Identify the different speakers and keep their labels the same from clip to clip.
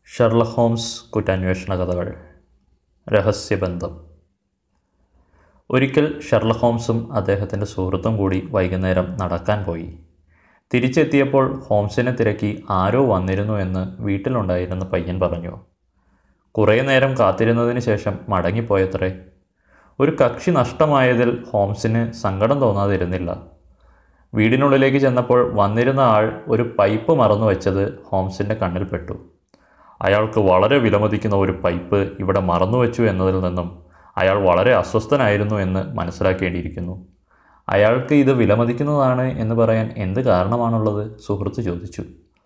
Speaker 1: Sherlock Holmes കുറ്റാന്വേഷണ കഥകൾ രഹസ്യബന്ധം ഒരിക്കൽ ഷെർലക് ഹോംസും അദ്ദേഹത്തിൻ്റെ സുഹൃത്തും കൂടി വൈകുന്നേരം നടക്കാൻ പോയി തിരിച്ചെത്തിയപ്പോൾ ഹോംസിനെ തിരക്കി ആരോ വന്നിരുന്നു എന്ന് വീട്ടിലുണ്ടായിരുന്ന പയ്യൻ പറഞ്ഞു കുറേ നേരം കാത്തിരുന്നതിന് ശേഷം മടങ്ങിപ്പോയത്രേ ഒരു കക്ഷി നഷ്ടമായതിൽ ഹോംസിന് സങ്കടം തോന്നാതിരുന്നില്ല വീടിനുള്ളിലേക്ക് ചെന്നപ്പോൾ വന്നിരുന്ന ആൾ ഒരു പൈപ്പ് മറന്നു വെച്ചത് ഹോംസിൻ്റെ കണ്ണിൽപ്പെട്ടു അയാൾക്ക് വളരെ വിലമതിക്കുന്ന ഒരു പൈപ്പ് ഇവിടെ മറന്നുവെച്ചു എന്നതിൽ നിന്നും അയാൾ വളരെ അസ്വസ്ഥനായിരുന്നു എന്ന് മനസ്സിലാക്കേണ്ടിയിരിക്കുന്നു അയാൾക്ക് ഇത് വിലമതിക്കുന്നതാണ് എന്ന് പറയാൻ എന്ത് കാരണമാണുള്ളത് സുഹൃത്ത് ചോദിച്ചു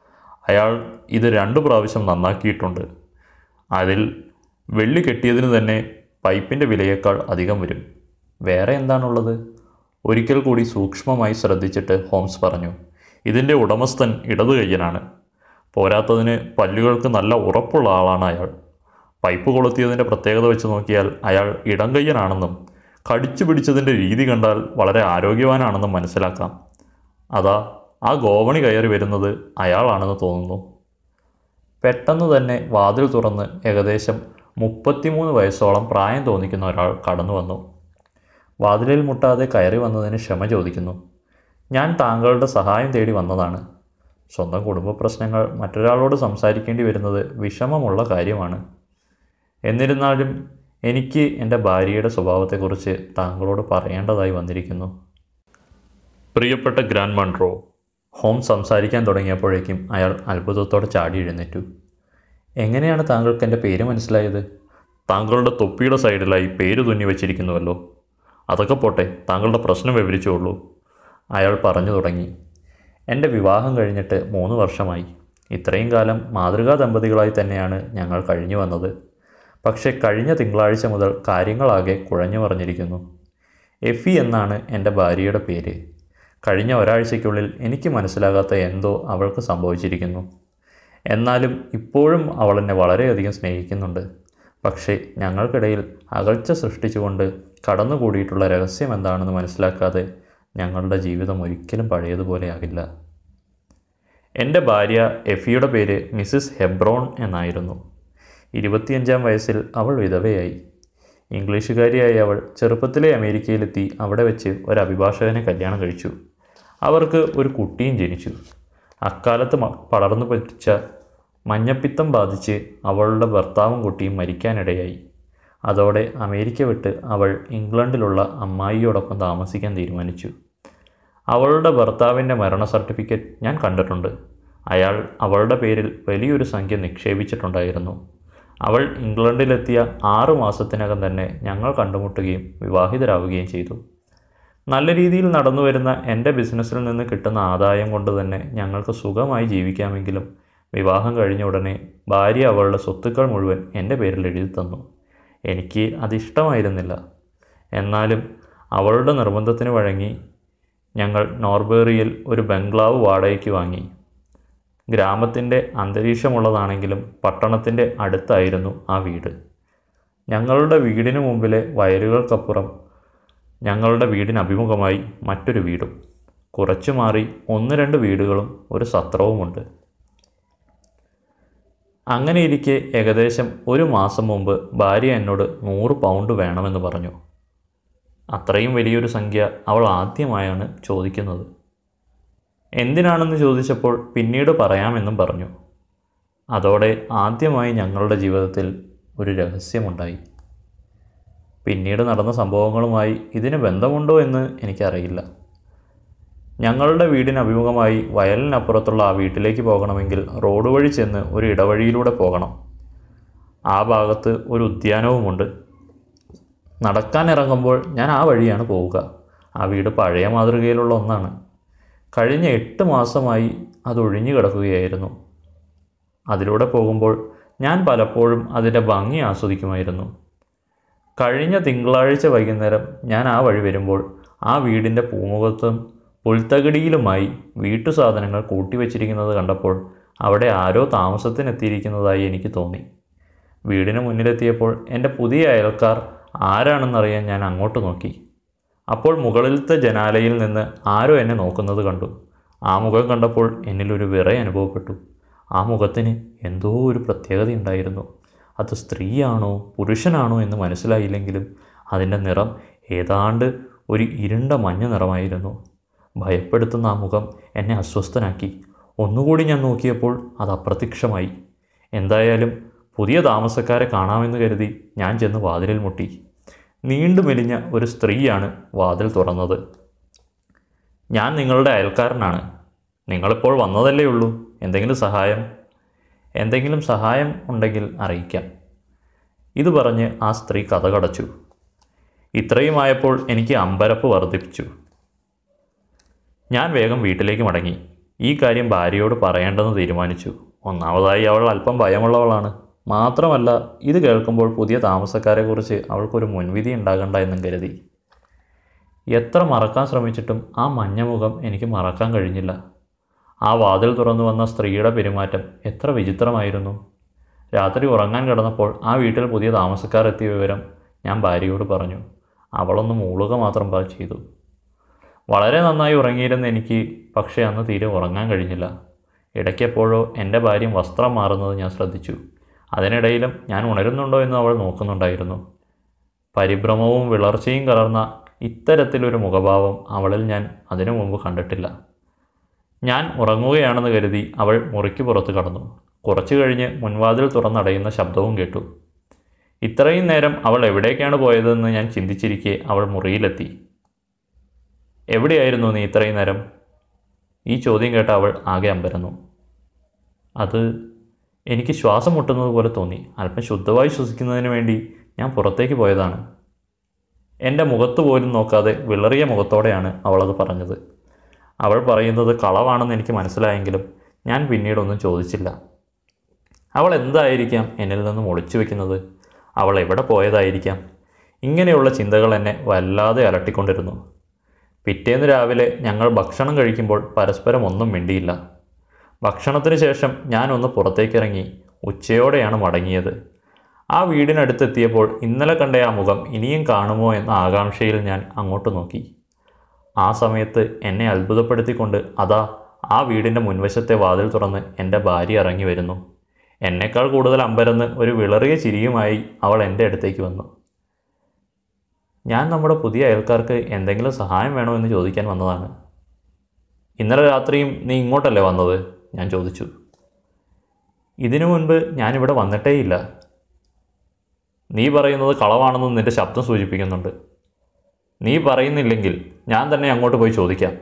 Speaker 1: അയാൾ ഇത് രണ്ടു പ്രാവശ്യം നന്നാക്കിയിട്ടുണ്ട് അതിൽ വെള്ളി കെട്ടിയതിന് തന്നെ പൈപ്പിൻ്റെ വിലയേക്കാൾ അധികം വരും വേറെ എന്താണുള്ളത് ഒരിക്കൽ കൂടി സൂക്ഷ്മമായി ശ്രദ്ധിച്ചിട്ട് ഹോംസ് പറഞ്ഞു ഇതിൻ്റെ ഉടമസ്ഥൻ ഇടതു കയ്യനാണ് പോരാത്തതിന് പല്ലുകൾക്ക് നല്ല ഉറപ്പുള്ള ആളാണ് അയാൾ പൈപ്പ് കൊളുത്തിയതിൻ്റെ പ്രത്യേകത വെച്ച് നോക്കിയാൽ അയാൾ ഇടം കയ്യനാണെന്നും കടിച്ചു പിടിച്ചതിൻ്റെ രീതി കണ്ടാൽ വളരെ ആരോഗ്യവാനാണെന്നും മനസ്സിലാക്കാം അതാ ആ ഗോവണി കയറി വരുന്നത് അയാളാണെന്ന് തോന്നുന്നു പെട്ടെന്ന് തന്നെ വാതിൽ തുറന്ന് ഏകദേശം മുപ്പത്തിമൂന്ന് വയസ്സോളം പ്രായം തോന്നിക്കുന്ന ഒരാൾ കടന്നു വന്നു വാതിലിൽ മുട്ടാതെ കയറി വന്നതിന് ക്ഷമ ചോദിക്കുന്നു ഞാൻ താങ്കളുടെ സഹായം തേടി വന്നതാണ് സ്വന്തം കുടുംബ പ്രശ്നങ്ങൾ മറ്റൊരാളോട് സംസാരിക്കേണ്ടി വരുന്നത് വിഷമമുള്ള കാര്യമാണ് എന്നിരുന്നാലും എനിക്ക് എൻ്റെ ഭാര്യയുടെ സ്വഭാവത്തെക്കുറിച്ച് താങ്കളോട് പറയേണ്ടതായി വന്നിരിക്കുന്നു പ്രിയപ്പെട്ട ഗ്രാൻഡ് മൺട്രോ ഹോം സംസാരിക്കാൻ തുടങ്ങിയപ്പോഴേക്കും അയാൾ അത്ഭുതത്തോടെ ചാടി എഴുന്നേറ്റു എങ്ങനെയാണ് താങ്കൾക്ക് എൻ്റെ പേര് മനസ്സിലായത് താങ്കളുടെ തൊപ്പിയുടെ സൈഡിലായി പേര് തുന്നി വെച്ചിരിക്കുന്നുവല്ലോ അതൊക്കെ പോട്ടെ താങ്കളുടെ പ്രശ്നം വിവരിച്ചോളൂ അയാൾ പറഞ്ഞു തുടങ്ങി എൻ്റെ വിവാഹം കഴിഞ്ഞിട്ട് മൂന്ന് വർഷമായി ഇത്രയും കാലം മാതൃകാ ദമ്പതികളായി തന്നെയാണ് ഞങ്ങൾ കഴിഞ്ഞു വന്നത് പക്ഷേ കഴിഞ്ഞ തിങ്കളാഴ്ച മുതൽ കാര്യങ്ങളാകെ കുഴഞ്ഞു പറഞ്ഞിരിക്കുന്നു എഫി എന്നാണ് എൻ്റെ ഭാര്യയുടെ പേര് കഴിഞ്ഞ ഒരാഴ്ചയ്ക്കുള്ളിൽ എനിക്ക് മനസ്സിലാകാത്ത എന്തോ അവൾക്ക് സംഭവിച്ചിരിക്കുന്നു എന്നാലും ഇപ്പോഴും അവൾ എന്നെ വളരെയധികം സ്നേഹിക്കുന്നുണ്ട് പക്ഷേ ഞങ്ങൾക്കിടയിൽ അകൽച്ച സൃഷ്ടിച്ചുകൊണ്ട് കടന്നുകൂടിയിട്ടുള്ള രഹസ്യം എന്താണെന്ന് മനസ്സിലാക്കാതെ ഞങ്ങളുടെ ജീവിതം ഒരിക്കലും പഴയതുപോലെയാകില്ല എൻ്റെ ഭാര്യ എഫിയുടെ പേര് മിസ്സിസ് ഹെബ്രോൺ എന്നായിരുന്നു ഇരുപത്തിയഞ്ചാം വയസ്സിൽ അവൾ വിധവയായി ഇംഗ്ലീഷുകാരിയായ അവൾ ചെറുപ്പത്തിലെ അമേരിക്കയിലെത്തി അവിടെ വെച്ച് ഒരു അഭിഭാഷകനെ കല്യാണം കഴിച്ചു അവർക്ക് ഒരു കുട്ടിയും ജനിച്ചു അക്കാലത്ത് മ- പടർന്നു പറ്റിച്ച മഞ്ഞപ്പിത്തം ബാധിച്ച് അവളുടെ ഭർത്താവും കുട്ടിയും മരിക്കാനിടയായി അതോടെ അമേരിക്ക വിട്ട് അവൾ ഇംഗ്ലണ്ടിലുള്ള അമ്മായിയോടൊപ്പം താമസിക്കാൻ തീരുമാനിച്ചു അവളുടെ ഭർത്താവിൻ്റെ മരണ സർട്ടിഫിക്കറ്റ് ഞാൻ കണ്ടിട്ടുണ്ട് അയാൾ അവളുടെ പേരിൽ വലിയൊരു സംഖ്യ നിക്ഷേപിച്ചിട്ടുണ്ടായിരുന്നു അവൾ ഇംഗ്ലണ്ടിലെത്തിയ ആറു മാസത്തിനകം തന്നെ ഞങ്ങൾ കണ്ടുമുട്ടുകയും വിവാഹിതരാവുകയും ചെയ്തു നല്ല രീതിയിൽ നടന്നു വരുന്ന എൻ്റെ ബിസിനസ്സിൽ നിന്ന് കിട്ടുന്ന ആദായം കൊണ്ട് തന്നെ ഞങ്ങൾക്ക് സുഖമായി ജീവിക്കാമെങ്കിലും വിവാഹം കഴിഞ്ഞ ഉടനെ ഭാര്യ അവളുടെ സ്വത്തുക്കൾ മുഴുവൻ എൻ്റെ പേരിൽ എഴുതി തന്നു എനിക്ക് അതിഷ്ടമായിരുന്നില്ല എന്നാലും അവളുടെ നിർബന്ധത്തിന് വഴങ്ങി ഞങ്ങൾ നോർബേറിയിൽ ഒരു ബംഗ്ലാവ് വാടകയ്ക്ക് വാങ്ങി ഗ്രാമത്തിൻ്റെ അന്തരീക്ഷമുള്ളതാണെങ്കിലും പട്ടണത്തിൻ്റെ അടുത്തായിരുന്നു ആ വീട് ഞങ്ങളുടെ വീടിന് മുമ്പിലെ വയലുകൾക്കപ്പുറം ഞങ്ങളുടെ വീടിന് അഭിമുഖമായി മറ്റൊരു വീടും കുറച്ചു മാറി ഒന്ന് രണ്ട് വീടുകളും ഒരു സത്രവുമുണ്ട് അങ്ങനെയിരിക്കെ ഏകദേശം ഒരു മാസം മുമ്പ് ഭാര്യ എന്നോട് നൂറ് പൗണ്ട് വേണമെന്ന് പറഞ്ഞു അത്രയും വലിയൊരു സംഖ്യ അവൾ ആദ്യമായാണ് ചോദിക്കുന്നത് എന്തിനാണെന്ന് ചോദിച്ചപ്പോൾ പിന്നീട് പറയാമെന്നും പറഞ്ഞു അതോടെ ആദ്യമായി ഞങ്ങളുടെ ജീവിതത്തിൽ ഒരു രഹസ്യമുണ്ടായി പിന്നീട് നടന്ന സംഭവങ്ങളുമായി ഇതിന് ബന്ധമുണ്ടോ എന്ന് എനിക്കറിയില്ല ഞങ്ങളുടെ വീടിന് അഭിമുഖമായി വയലിനപ്പുറത്തുള്ള ആ വീട്ടിലേക്ക് പോകണമെങ്കിൽ റോഡ് വഴി ചെന്ന് ഒരു ഇടവഴിയിലൂടെ പോകണം ആ ഭാഗത്ത് ഒരു ഉദ്യാനവുമുണ്ട് നടക്കാൻ ഇറങ്ങുമ്പോൾ ഞാൻ ആ വഴിയാണ് പോവുക ആ വീട് പഴയ മാതൃകയിലുള്ള ഒന്നാണ് കഴിഞ്ഞ എട്ട് മാസമായി അത് ഒഴിഞ്ഞു കിടക്കുകയായിരുന്നു അതിലൂടെ പോകുമ്പോൾ ഞാൻ പലപ്പോഴും അതിൻ്റെ ഭംഗി ആസ്വദിക്കുമായിരുന്നു കഴിഞ്ഞ തിങ്കളാഴ്ച വൈകുന്നേരം ഞാൻ ആ വഴി വരുമ്പോൾ ആ വീടിൻ്റെ പൂമുഖത്തും പുൽത്തകിടിയിലുമായി വീട്ടു സാധനങ്ങൾ കൂട്ടിവെച്ചിരിക്കുന്നത് കണ്ടപ്പോൾ അവിടെ ആരോ താമസത്തിനെത്തിയിരിക്കുന്നതായി എനിക്ക് തോന്നി വീടിന് മുന്നിലെത്തിയപ്പോൾ എൻ്റെ പുതിയ അയൽക്കാർ ആരാണെന്നറിയാൻ ഞാൻ അങ്ങോട്ട് നോക്കി അപ്പോൾ മുകളിലത്തെ ജനാലയിൽ നിന്ന് ആരോ എന്നെ നോക്കുന്നത് കണ്ടു ആ മുഖം കണ്ടപ്പോൾ എന്നിലൊരു വിറ അനുഭവപ്പെട്ടു ആ മുഖത്തിന് എന്തോ ഒരു പ്രത്യേകതയുണ്ടായിരുന്നു അത് സ്ത്രീയാണോ പുരുഷനാണോ എന്ന് മനസ്സിലായില്ലെങ്കിലും അതിൻ്റെ നിറം ഏതാണ്ട് ഒരു ഇരുണ്ട മഞ്ഞ നിറമായിരുന്നു ഭയപ്പെടുത്തുന്ന ആ മുഖം എന്നെ അസ്വസ്ഥനാക്കി ഒന്നുകൂടി ഞാൻ നോക്കിയപ്പോൾ അത് അപ്രത്യക്ഷമായി എന്തായാലും പുതിയ താമസക്കാരെ കാണാമെന്ന് കരുതി ഞാൻ ചെന്ന് വാതിലിൽ മുട്ടി നീണ്ടു മെലിഞ്ഞ ഒരു സ്ത്രീയാണ് വാതിൽ തുറന്നത് ഞാൻ നിങ്ങളുടെ അയൽക്കാരനാണ് നിങ്ങളിപ്പോൾ വന്നതല്ലേ ഉള്ളൂ എന്തെങ്കിലും സഹായം എന്തെങ്കിലും സഹായം ഉണ്ടെങ്കിൽ അറിയിക്കാം ഇത് പറഞ്ഞ് ആ സ്ത്രീ കഥ കടച്ചു ഇത്രയുമായപ്പോൾ എനിക്ക് അമ്പരപ്പ് വർദ്ധിപ്പിച്ചു ഞാൻ വേഗം വീട്ടിലേക്ക് മടങ്ങി ഈ കാര്യം ഭാര്യയോട് പറയേണ്ടെന്ന് തീരുമാനിച്ചു ഒന്നാമതായി അവൾ അല്പം ഭയമുള്ളവളാണ് മാത്രമല്ല ഇത് കേൾക്കുമ്പോൾ പുതിയ താമസക്കാരെക്കുറിച്ച് അവൾക്കൊരു മുൻവിധി ഉണ്ടാകണ്ട എന്നും കരുതി എത്ര മറക്കാൻ ശ്രമിച്ചിട്ടും ആ മഞ്ഞമുഖം എനിക്ക് മറക്കാൻ കഴിഞ്ഞില്ല ആ വാതിൽ തുറന്നു വന്ന സ്ത്രീയുടെ പെരുമാറ്റം എത്ര വിചിത്രമായിരുന്നു രാത്രി ഉറങ്ങാൻ കിടന്നപ്പോൾ ആ വീട്ടിൽ പുതിയ താമസക്കാർ എത്തിയ വിവരം ഞാൻ ഭാര്യയോട് പറഞ്ഞു അവളൊന്ന് മൂളുക മാത്രം പാ ചെയ്തു വളരെ നന്നായി ഉറങ്ങിയിരുന്ന എനിക്ക് പക്ഷേ അന്ന് തീരെ ഉറങ്ങാൻ കഴിഞ്ഞില്ല ഇടയ്ക്കെപ്പോഴോ എൻ്റെ ഭാര്യ വസ്ത്രം മാറുന്നത് ഞാൻ ശ്രദ്ധിച്ചു അതിനിടയിലും ഞാൻ ഉണരുന്നുണ്ടോ എന്ന് അവൾ നോക്കുന്നുണ്ടായിരുന്നു പരിഭ്രമവും വിളർച്ചയും കലർന്ന ഇത്തരത്തിലൊരു മുഖഭാവം അവളിൽ ഞാൻ അതിനു മുമ്പ് കണ്ടിട്ടില്ല ഞാൻ ഉറങ്ങുകയാണെന്ന് കരുതി അവൾ മുറിക്ക് പുറത്ത് കടന്നു കുറച്ചു കഴിഞ്ഞ് മുൻവാതിൽ തുറന്നടയുന്ന ശബ്ദവും കേട്ടു ഇത്രയും നേരം അവൾ എവിടേക്കാണ് പോയതെന്ന് ഞാൻ ചിന്തിച്ചിരിക്കെ അവൾ മുറിയിലെത്തി എവിടെയായിരുന്നു നീ ഇത്രയും നേരം ഈ ചോദ്യം കേട്ട അവൾ ആകെ അമ്പരന്നു അത് എനിക്ക് ശ്വാസം മുട്ടുന്നത് പോലെ തോന്നി അല്പം ശുദ്ധമായി ശ്വസിക്കുന്നതിന് വേണ്ടി ഞാൻ പുറത്തേക്ക് പോയതാണ് എൻ്റെ മുഖത്ത് പോലും നോക്കാതെ വിളറിയ മുഖത്തോടെയാണ് അവളത് പറഞ്ഞത് അവൾ പറയുന്നത് കളവാണെന്ന് എനിക്ക് മനസ്സിലായെങ്കിലും ഞാൻ പിന്നീടൊന്നും ചോദിച്ചില്ല അവൾ എന്തായിരിക്കാം എന്നിൽ നിന്നും ഒളിച്ചു വെക്കുന്നത് അവൾ എവിടെ പോയതായിരിക്കാം ഇങ്ങനെയുള്ള ചിന്തകൾ എന്നെ വല്ലാതെ അലട്ടിക്കൊണ്ടിരുന്നു പിറ്റേന്ന് രാവിലെ ഞങ്ങൾ ഭക്ഷണം കഴിക്കുമ്പോൾ പരസ്പരം ഒന്നും മിണ്ടിയില്ല ഭക്ഷണത്തിന് ശേഷം ഞാനൊന്ന് പുറത്തേക്കിറങ്ങി ഉച്ചയോടെയാണ് മടങ്ങിയത് ആ വീടിനടുത്തെത്തിയപ്പോൾ ഇന്നലെ കണ്ട ആ മുഖം ഇനിയും കാണുമോ എന്ന ആകാംക്ഷയിൽ ഞാൻ അങ്ങോട്ട് നോക്കി ആ സമയത്ത് എന്നെ അത്ഭുതപ്പെടുത്തിക്കൊണ്ട് അതാ ആ വീടിൻ്റെ മുൻവശത്തെ വാതിൽ തുറന്ന് എൻ്റെ ഭാര്യ ഇറങ്ങി വരുന്നു എന്നേക്കാൾ കൂടുതൽ അമ്പരന്ന് ഒരു വിളറിയ ചിരിയുമായി അവൾ എൻ്റെ അടുത്തേക്ക് വന്നു ഞാൻ നമ്മുടെ പുതിയ അയൽക്കാർക്ക് എന്തെങ്കിലും സഹായം വേണോ എന്ന് ചോദിക്കാൻ വന്നതാണ് ഇന്നലെ രാത്രിയും നീ ഇങ്ങോട്ടല്ലേ വന്നത് ഞാൻ ചോദിച്ചു ഇതിനു മുൻപ് ഞാനിവിടെ വന്നിട്ടേയില്ല നീ പറയുന്നത് കളവാണെന്ന് നിന്റെ ശബ്ദം സൂചിപ്പിക്കുന്നുണ്ട് നീ പറയുന്നില്ലെങ്കിൽ ഞാൻ തന്നെ അങ്ങോട്ട് പോയി ചോദിക്കാം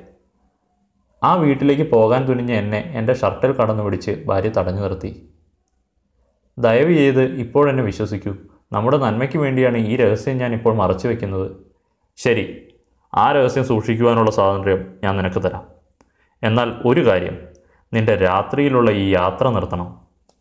Speaker 1: ആ വീട്ടിലേക്ക് പോകാൻ തുനിഞ്ഞ എന്നെ എൻ്റെ ഷർട്ടിൽ കടന്നു പിടിച്ച് ഭാര്യ തടഞ്ഞു നിർത്തി ദയവ് ചെയ്ത് ഇപ്പോഴെന്നെ വിശ്വസിക്കൂ നമ്മുടെ നന്മയ്ക്ക് വേണ്ടിയാണ് ഈ രഹസ്യം ഞാൻ ഇപ്പോൾ മറച്ചു വെക്കുന്നത് ശരി ആ രഹസ്യം സൂക്ഷിക്കുവാനുള്ള സ്വാതന്ത്ര്യം ഞാൻ നിനക്ക് തരാം എന്നാൽ ഒരു കാര്യം നിന്റെ രാത്രിയിലുള്ള ഈ യാത്ര നിർത്തണം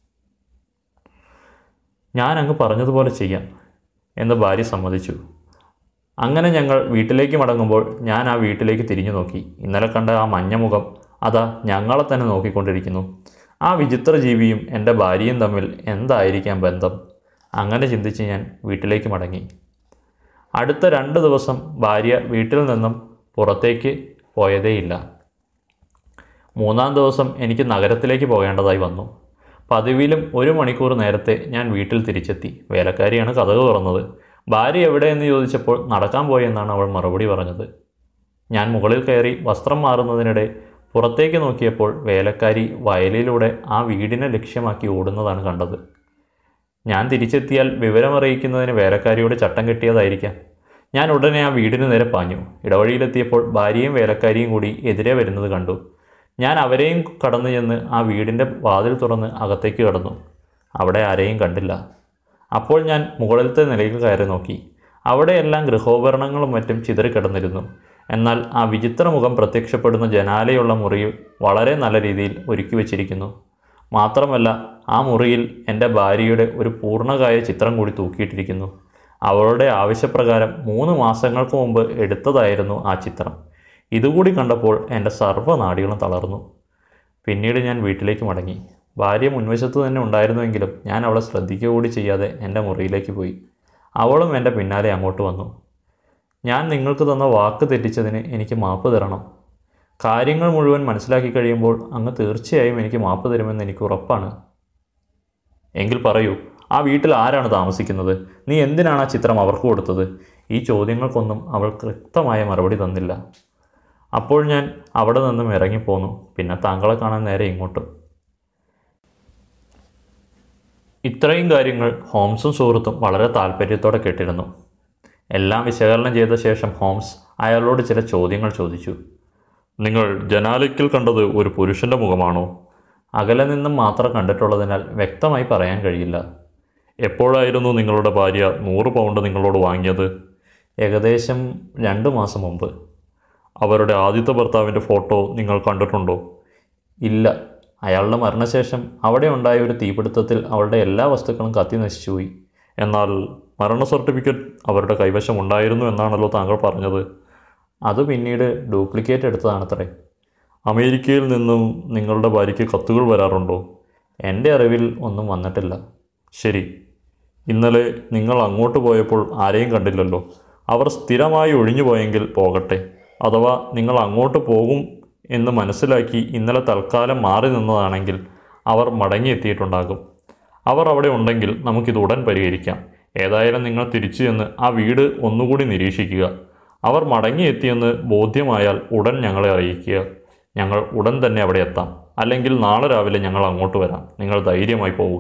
Speaker 1: ഞാൻ അങ്ങ് പറഞ്ഞതുപോലെ ചെയ്യാം എന്ന് ഭാര്യ സമ്മതിച്ചു അങ്ങനെ ഞങ്ങൾ വീട്ടിലേക്ക് മടങ്ങുമ്പോൾ ഞാൻ ആ വീട്ടിലേക്ക് തിരിഞ്ഞു നോക്കി ഇന്നലെ കണ്ട ആ മഞ്ഞമുഖം അതാ ഞങ്ങളെ തന്നെ നോക്കിക്കൊണ്ടിരിക്കുന്നു ആ വിചിത്ര ജീവിയും എൻ്റെ ഭാര്യയും തമ്മിൽ എന്തായിരിക്കാം ബന്ധം അങ്ങനെ ചിന്തിച്ച് ഞാൻ വീട്ടിലേക്ക് മടങ്ങി അടുത്ത രണ്ട് ദിവസം ഭാര്യ വീട്ടിൽ നിന്നും പുറത്തേക്ക് പോയതേയില്ല മൂന്നാം ദിവസം എനിക്ക് നഗരത്തിലേക്ക് പോകേണ്ടതായി വന്നു പതിവിലും ഒരു മണിക്കൂർ നേരത്തെ ഞാൻ വീട്ടിൽ തിരിച്ചെത്തി വേലക്കാരിയാണ് കഥക് തുറന്നത് ഭാര്യ എവിടെയെന്ന് ചോദിച്ചപ്പോൾ നടക്കാൻ പോയെന്നാണ് അവൾ മറുപടി പറഞ്ഞത് ഞാൻ മുകളിൽ കയറി വസ്ത്രം മാറുന്നതിനിടെ പുറത്തേക്ക് നോക്കിയപ്പോൾ വേലക്കാരി വയലിലൂടെ ആ വീടിനെ ലക്ഷ്യമാക്കി ഓടുന്നതാണ് കണ്ടത് ഞാൻ തിരിച്ചെത്തിയാൽ വിവരമറിയിക്കുന്നതിന് വേലക്കാരിയോട് ചട്ടം കെട്ടിയതായിരിക്കാം ഞാൻ ഉടനെ ആ വീടിന് നേരെ പാഞ്ഞു ഇടവഴിയിലെത്തിയപ്പോൾ ഭാര്യയും വേലക്കാരിയും കൂടി എതിരെ വരുന്നത് കണ്ടു ഞാൻ അവരെയും കടന്നു ചെന്ന് ആ വീടിൻ്റെ വാതിൽ തുറന്ന് അകത്തേക്ക് കടന്നു അവിടെ ആരെയും കണ്ടില്ല അപ്പോൾ ഞാൻ മുകളിലത്തെ നിലയിൽ കയറി നോക്കി അവിടെയെല്ലാം ഗൃഹോപകരണങ്ങളും മറ്റും ചിതറിക്കിടന്നിരുന്നു എന്നാൽ ആ വിചിത്ര മുഖം പ്രത്യക്ഷപ്പെടുന്ന ജനാലയുള്ള മുറി വളരെ നല്ല രീതിയിൽ ഒരുക്കി വച്ചിരിക്കുന്നു മാത്രമല്ല ആ മുറിയിൽ എൻ്റെ ഭാര്യയുടെ ഒരു പൂർണ്ണകായ ചിത്രം കൂടി തൂക്കിയിട്ടിരിക്കുന്നു അവളുടെ ആവശ്യപ്രകാരം മൂന്ന് മാസങ്ങൾക്ക് മുമ്പ് എടുത്തതായിരുന്നു ആ ചിത്രം ഇതുകൂടി കണ്ടപ്പോൾ എൻ്റെ സർവ്വനാടികളും തളർന്നു പിന്നീട് ഞാൻ വീട്ടിലേക്ക് മടങ്ങി ഭാര്യ മുൻവശത്ത് തന്നെ ഉണ്ടായിരുന്നുവെങ്കിലും ഞാൻ അവളെ ശ്രദ്ധിക്കുക കൂടി ചെയ്യാതെ എൻ്റെ മുറിയിലേക്ക് പോയി അവളും എൻ്റെ പിന്നാലെ അങ്ങോട്ട് വന്നു ഞാൻ നിങ്ങൾക്ക് തന്ന വാക്ക് തെറ്റിച്ചതിന് എനിക്ക് മാപ്പ് തരണം കാര്യങ്ങൾ മുഴുവൻ മനസ്സിലാക്കി കഴിയുമ്പോൾ അങ്ങ് തീർച്ചയായും എനിക്ക് മാപ്പ് തരുമെന്ന് എനിക്ക് ഉറപ്പാണ് എങ്കിൽ പറയൂ ആ വീട്ടിൽ ആരാണ് താമസിക്കുന്നത് നീ എന്തിനാണ് ആ ചിത്രം അവർക്ക് കൊടുത്തത് ഈ ചോദ്യങ്ങൾക്കൊന്നും അവൾ കൃത്യമായ മറുപടി തന്നില്ല അപ്പോൾ ഞാൻ അവിടെ നിന്നും ഇറങ്ങിപ്പോന്നു പിന്നെ താങ്കളെ കാണാൻ നേരെ ഇങ്ങോട്ട് ഇത്രയും കാര്യങ്ങൾ ഹോംസും സുഹൃത്തും വളരെ താല്പര്യത്തോടെ കേട്ടിരുന്നു എല്ലാം വിശകലനം ചെയ്ത ശേഷം ഹോംസ് അയാളോട് ചില ചോദ്യങ്ങൾ ചോദിച്ചു നിങ്ങൾ ജനാലയ്ക്കൽ കണ്ടത് ഒരു പുരുഷൻ്റെ മുഖമാണോ അകലെ നിന്നും മാത്രം കണ്ടിട്ടുള്ളതിനാൽ വ്യക്തമായി പറയാൻ കഴിയില്ല എപ്പോഴായിരുന്നു നിങ്ങളുടെ ഭാര്യ നൂറ് പൗണ്ട് നിങ്ങളോട് വാങ്ങിയത് ഏകദേശം രണ്ട് മാസം മുമ്പ് അവരുടെ ആദ്യത്തെ ഭർത്താവിൻ്റെ ഫോട്ടോ നിങ്ങൾ കണ്ടിട്ടുണ്ടോ ഇല്ല അയാളുടെ മരണശേഷം അവിടെ ഉണ്ടായ ഒരു തീപിടുത്തത്തിൽ അവളുടെ എല്ലാ വസ്തുക്കളും കത്തി നശിച്ചുപോയി എന്നാൽ മരണ സർട്ടിഫിക്കറ്റ് അവരുടെ കൈവശം ഉണ്ടായിരുന്നു എന്നാണല്ലോ താങ്കൾ പറഞ്ഞത് അത് പിന്നീട് ഡ്യൂപ്ലിക്കേറ്റ് എടുത്തതാണത്രേ അമേരിക്കയിൽ നിന്നും നിങ്ങളുടെ ഭാര്യയ്ക്ക് കത്തുകൾ വരാറുണ്ടോ എൻ്റെ അറിവിൽ ഒന്നും വന്നിട്ടില്ല ശരി ഇന്നലെ നിങ്ങൾ അങ്ങോട്ട് പോയപ്പോൾ ആരെയും കണ്ടില്ലല്ലോ അവർ സ്ഥിരമായി ഒഴിഞ്ഞു പോയെങ്കിൽ പോകട്ടെ അഥവാ നിങ്ങൾ അങ്ങോട്ട് പോകും എന്ന് മനസ്സിലാക്കി ഇന്നലെ തൽക്കാലം മാറി നിന്നതാണെങ്കിൽ അവർ മടങ്ങിയെത്തിയിട്ടുണ്ടാകും അവർ അവിടെ ഉണ്ടെങ്കിൽ നമുക്കിത് ഉടൻ പരിഹരിക്കാം ഏതായാലും നിങ്ങൾ തിരിച്ചു ചെന്ന് ആ വീട് ഒന്നുകൂടി നിരീക്ഷിക്കുക അവർ മടങ്ങിയെത്തിയെന്ന് ബോധ്യമായാൽ ഉടൻ ഞങ്ങളെ അറിയിക്കുക ഞങ്ങൾ ഉടൻ തന്നെ അവിടെ എത്താം അല്ലെങ്കിൽ നാളെ രാവിലെ ഞങ്ങൾ അങ്ങോട്ട് വരാം നിങ്ങൾ ധൈര്യമായി പോവുക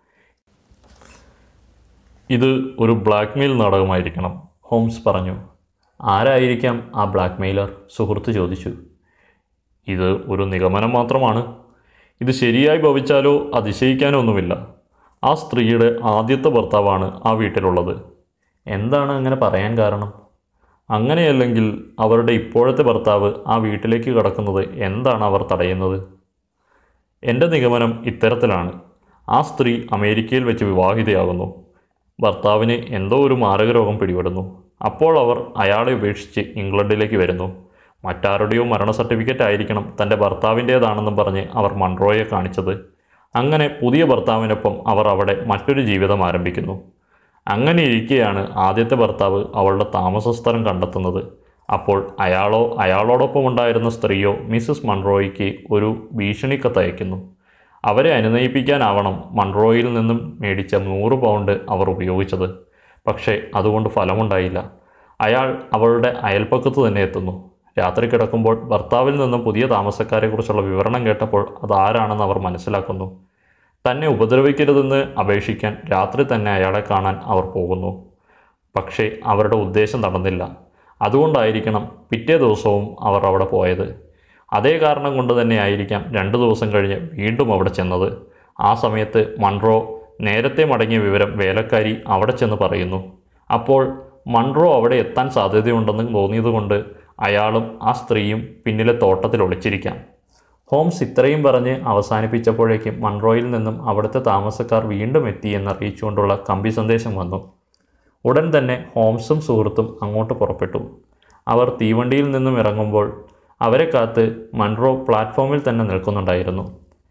Speaker 1: ഇത് ഒരു ബ്ലാക്ക്മെയിൽ നാടകമായിരിക്കണം ഹോംസ് പറഞ്ഞു ആരായിരിക്കാം ആ ബ്ലാക്ക്മെയിലർ സുഹൃത്ത് ചോദിച്ചു ഇത് ഒരു നിഗമനം മാത്രമാണ് ഇത് ശരിയായി ഭവിച്ചാലോ അതിശയിക്കാനോ ഒന്നുമില്ല ആ സ്ത്രീയുടെ ആദ്യത്തെ ഭർത്താവാണ് ആ വീട്ടിലുള്ളത് എന്താണ് അങ്ങനെ പറയാൻ കാരണം അങ്ങനെയല്ലെങ്കിൽ അവരുടെ ഇപ്പോഴത്തെ ഭർത്താവ് ആ വീട്ടിലേക്ക് കടക്കുന്നത് എന്താണ് അവർ തടയുന്നത് എൻ്റെ നിഗമനം ഇത്തരത്തിലാണ് ആ സ്ത്രീ അമേരിക്കയിൽ വെച്ച് വിവാഹിതയാകുന്നു ഭർത്താവിന് എന്തോ ഒരു മാരകരോഗം പിടിപെടുന്നു അപ്പോൾ അവർ അയാളെ ഉപേക്ഷിച്ച് ഇംഗ്ലണ്ടിലേക്ക് വരുന്നു മറ്റാരുടെയോ മരണ സർട്ടിഫിക്കറ്റ് ആയിരിക്കണം തൻ്റെ ഭർത്താവിൻ്റേതാണെന്നും പറഞ്ഞ് അവർ മൺട്രോയെ കാണിച്ചത് അങ്ങനെ പുതിയ ഭർത്താവിനൊപ്പം അവർ അവിടെ മറ്റൊരു ജീവിതം ആരംഭിക്കുന്നു അങ്ങനെ ഇരിക്കെയാണ് ആദ്യത്തെ ഭർത്താവ് അവളുടെ താമസ സ്ഥലം കണ്ടെത്തുന്നത് അപ്പോൾ അയാളോ അയാളോടൊപ്പം ഉണ്ടായിരുന്ന സ്ത്രീയോ മിസ്സസ് മൺറോയ്ക്ക് ഒരു ഭീഷണിക്കത്ത് അയക്കുന്നു അവരെ അനുനയിപ്പിക്കാനാവണം മൺറോയിൽ നിന്നും മേടിച്ച നൂറ് പൗണ്ട് അവർ ഉപയോഗിച്ചത് പക്ഷേ അതുകൊണ്ട് ഫലമുണ്ടായില്ല അയാൾ അവളുടെ അയൽപ്പക്കത്ത് തന്നെ എത്തുന്നു രാത്രി കിടക്കുമ്പോൾ ഭർത്താവിൽ നിന്നും പുതിയ താമസക്കാരെക്കുറിച്ചുള്ള വിവരണം കേട്ടപ്പോൾ അതാരാണെന്ന് അവർ മനസ്സിലാക്കുന്നു തന്നെ ഉപദ്രവിക്കരുതെന്ന് അപേക്ഷിക്കാൻ രാത്രി തന്നെ അയാളെ കാണാൻ അവർ പോകുന്നു പക്ഷേ അവരുടെ ഉദ്ദേശം നടന്നില്ല അതുകൊണ്ടായിരിക്കണം പിറ്റേ ദിവസവും അവർ അവിടെ പോയത് അതേ കാരണം കൊണ്ട് തന്നെ ആയിരിക്കാം രണ്ട് ദിവസം കഴിഞ്ഞ് വീണ്ടും അവിടെ ചെന്നത് ആ സമയത്ത് മൺട്രോ നേരത്തെ മടങ്ങിയ വിവരം വേലക്കാരി അവിടെ ചെന്ന് പറയുന്നു അപ്പോൾ മൺട്രോ അവിടെ എത്താൻ സാധ്യതയുണ്ടെന്ന് തോന്നിയതുകൊണ്ട് അയാളും ആ സ്ത്രീയും പിന്നിലെ തോട്ടത്തിൽ ഒളിച്ചിരിക്കാം ഹോംസ് ഇത്രയും പറഞ്ഞ് അവസാനിപ്പിച്ചപ്പോഴേക്കും മൺട്രോയിൽ നിന്നും അവിടുത്തെ താമസക്കാർ വീണ്ടും എത്തി എന്നറിയിച്ചുകൊണ്ടുള്ള കമ്പി സന്ദേശം വന്നു ഉടൻ തന്നെ ഹോംസും സുഹൃത്തും അങ്ങോട്ട് പുറപ്പെട്ടു അവർ തീവണ്ടിയിൽ നിന്നും ഇറങ്ങുമ്പോൾ അവരെ കാത്ത് മൺട്രോ പ്ലാറ്റ്ഫോമിൽ തന്നെ നിൽക്കുന്നുണ്ടായിരുന്നു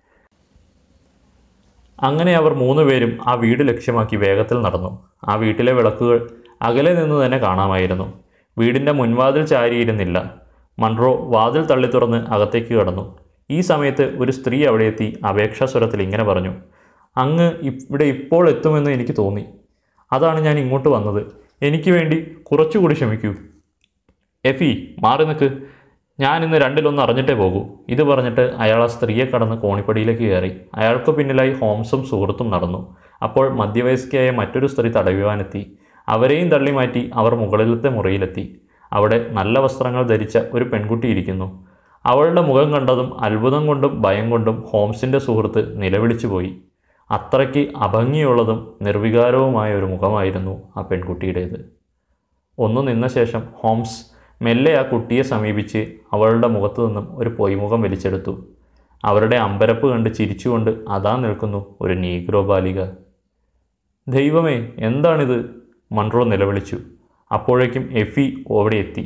Speaker 1: അങ്ങനെ അവർ മൂന്നുപേരും ആ വീട് ലക്ഷ്യമാക്കി വേഗത്തിൽ നടന്നു ആ വീട്ടിലെ വിളക്കുകൾ അകലെ നിന്ന് തന്നെ കാണാമായിരുന്നു വീടിൻ്റെ മുൻവാതിൽ ചാരിയിരുന്നില്ല മൺട്രോ വാതിൽ തള്ളി തുറന്ന് അകത്തേക്ക് കടന്നു ഈ സമയത്ത് ഒരു സ്ത്രീ അവിടെ എത്തി അപേക്ഷാസ്വരത്തിൽ ഇങ്ങനെ പറഞ്ഞു അങ്ങ് ഇവിടെ ഇപ്പോൾ എത്തുമെന്ന് എനിക്ക് തോന്നി അതാണ് ഞാൻ ഇങ്ങോട്ട് വന്നത് എനിക്ക് വേണ്ടി കുറച്ചുകൂടി ക്ഷമിക്കൂ എഫി മാറി നിൽക്ക് ഞാൻ ഇന്ന് രണ്ടിലൊന്ന് അറിഞ്ഞിട്ടേ പോകൂ ഇത് പറഞ്ഞിട്ട് അയാൾ ആ സ്ത്രീയെ കടന്ന് കോണിപ്പടിയിലേക്ക് കയറി അയാൾക്ക് പിന്നിലായി ഹോംസും സുഹൃത്തും നടന്നു അപ്പോൾ മധ്യവയസ്കയായ മറ്റൊരു സ്ത്രീ തടയുവാനെത്തി അവരെയും തള്ളി മാറ്റി അവർ മുകളിലത്തെ മുറിയിലെത്തി അവിടെ നല്ല വസ്ത്രങ്ങൾ ധരിച്ച ഒരു പെൺകുട്ടി ഇരിക്കുന്നു അവളുടെ മുഖം കണ്ടതും അത്ഭുതം കൊണ്ടും ഭയം കൊണ്ടും ഹോംസിൻ്റെ സുഹൃത്ത് നിലവിളിച്ചു പോയി അത്രയ്ക്ക് അഭംഗിയുള്ളതും നിർവികാരവുമായ ഒരു മുഖമായിരുന്നു ആ പെൺകുട്ടിയുടേത് ഒന്ന് നിന്ന ശേഷം ഹോംസ് മെല്ലെ ആ കുട്ടിയെ സമീപിച്ച് അവളുടെ മുഖത്തു നിന്നും ഒരു പൊയ്മുഖം വലിച്ചെടുത്തു അവരുടെ അമ്പരപ്പ് കണ്ട് ചിരിച്ചുകൊണ്ട് അതാ നിൽക്കുന്നു ഒരു നീഗ്രോ ബാലിക ദൈവമേ എന്താണിത് മൺട്രോ നിലവിളിച്ചു അപ്പോഴേക്കും എഫി അവിടെ എത്തി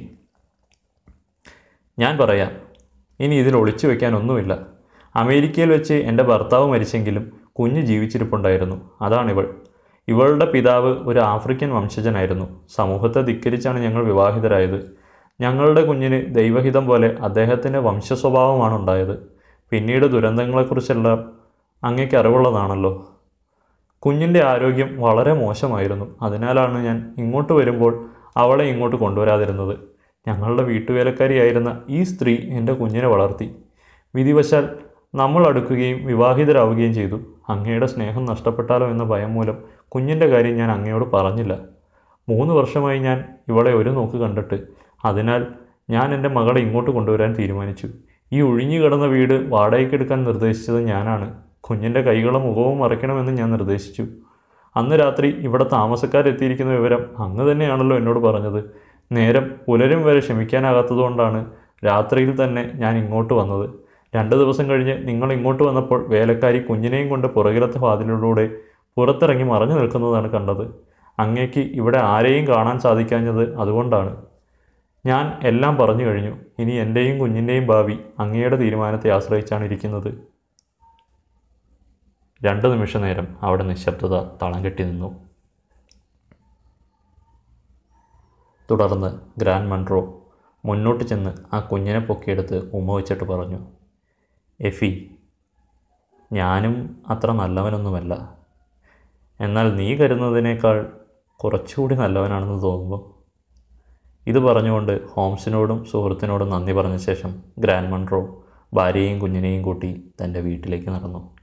Speaker 1: ഞാൻ പറയാം ഇനി ഇതിൽ ഒളിച്ചു വെക്കാൻ ഒന്നുമില്ല അമേരിക്കയിൽ വെച്ച് എൻ്റെ ഭർത്താവ് മരിച്ചെങ്കിലും കുഞ്ഞ് ജീവിച്ചിരിപ്പുണ്ടായിരുന്നു അതാണിവൾ ഇവളുടെ പിതാവ് ഒരു ആഫ്രിക്കൻ വംശജനായിരുന്നു സമൂഹത്തെ ധിക്കരിച്ചാണ് ഞങ്ങൾ വിവാഹിതരായത് ഞങ്ങളുടെ കുഞ്ഞിന് ദൈവഹിതം പോലെ അദ്ദേഹത്തിൻ്റെ വംശസ്വഭാവമാണ് ഉണ്ടായത് പിന്നീട് ദുരന്തങ്ങളെക്കുറിച്ചെല്ലാം അങ്ങേക്ക് അറിവുള്ളതാണല്ലോ കുഞ്ഞിൻ്റെ ആരോഗ്യം വളരെ മോശമായിരുന്നു അതിനാലാണ് ഞാൻ ഇങ്ങോട്ട് വരുമ്പോൾ അവളെ ഇങ്ങോട്ട് കൊണ്ടുവരാതിരുന്നത് ഞങ്ങളുടെ വീട്ടുവേലക്കാരിയായിരുന്ന ഈ സ്ത്രീ എൻ്റെ കുഞ്ഞിനെ വളർത്തി വിധിവശാൽ നമ്മൾ അടുക്കുകയും വിവാഹിതരാവുകയും ചെയ്തു അങ്ങയുടെ സ്നേഹം നഷ്ടപ്പെട്ടാലോ എന്ന ഭയം മൂലം കുഞ്ഞിൻ്റെ കാര്യം ഞാൻ അങ്ങയോട് പറഞ്ഞില്ല മൂന്ന് വർഷമായി ഞാൻ ഇവളെ ഒരു നോക്ക് കണ്ടിട്ട് അതിനാൽ ഞാൻ എൻ്റെ മകളെ ഇങ്ങോട്ട് കൊണ്ടുവരാൻ തീരുമാനിച്ചു ഈ ഒഴിഞ്ഞു കിടന്ന വീട് വാടകയ്ക്കെടുക്കാൻ നിർദ്ദേശിച്ചത് ഞാനാണ് കുഞ്ഞിൻ്റെ കൈകളും മുഖവും മറയ്ക്കണമെന്ന് ഞാൻ നിർദ്ദേശിച്ചു അന്ന് രാത്രി ഇവിടെ താമസക്കാരെത്തിയിരിക്കുന്ന വിവരം അങ്ങ് തന്നെയാണല്ലോ എന്നോട് പറഞ്ഞത് നേരം പുലരും വരെ ക്ഷമിക്കാനാകാത്തതുകൊണ്ടാണ് രാത്രിയിൽ തന്നെ ഞാൻ ഇങ്ങോട്ട് വന്നത് രണ്ട് ദിവസം കഴിഞ്ഞ് നിങ്ങൾ ഇങ്ങോട്ട് വന്നപ്പോൾ വേലക്കാരി കുഞ്ഞിനെയും കൊണ്ട് പുറകിലത്തെ വാതിലിലൂടെ പുറത്തിറങ്ങി മറഞ്ഞു നിൽക്കുന്നതാണ് കണ്ടത് അങ്ങേക്ക് ഇവിടെ ആരെയും കാണാൻ സാധിക്കാഞ്ഞത് അതുകൊണ്ടാണ് ഞാൻ എല്ലാം പറഞ്ഞു കഴിഞ്ഞു ഇനി എൻ്റെയും കുഞ്ഞിൻ്റെയും ഭാവി അങ്ങയുടെ തീരുമാനത്തെ ആശ്രയിച്ചാണ് ഇരിക്കുന്നത് രണ്ട് നിമിഷ നേരം അവിടെ നിശബ്ദത തളം കെട്ടി നിന്നു തുടർന്ന് ഗ്രാൻഡ് മൺട്രോ മുന്നോട്ട് ചെന്ന് ആ കുഞ്ഞിനെ പൊക്കിയെടുത്ത് ഉമ്മ വെച്ചിട്ട് പറഞ്ഞു എഫി ഞാനും അത്ര നല്ലവനൊന്നുമല്ല എന്നാൽ നീ കരുതുന്നതിനേക്കാൾ കുറച്ചുകൂടി നല്ലവനാണെന്ന് തോന്നുന്നു ഇത് പറഞ്ഞുകൊണ്ട് ഹോംസിനോടും സുഹൃത്തിനോടും നന്ദി പറഞ്ഞ ശേഷം ഗ്രാൻഡ് മൺട്രോ ഭാര്യയെയും കുഞ്ഞിനെയും കൂട്ടി തൻ്റെ വീട്ടിലേക്ക് നടന്നു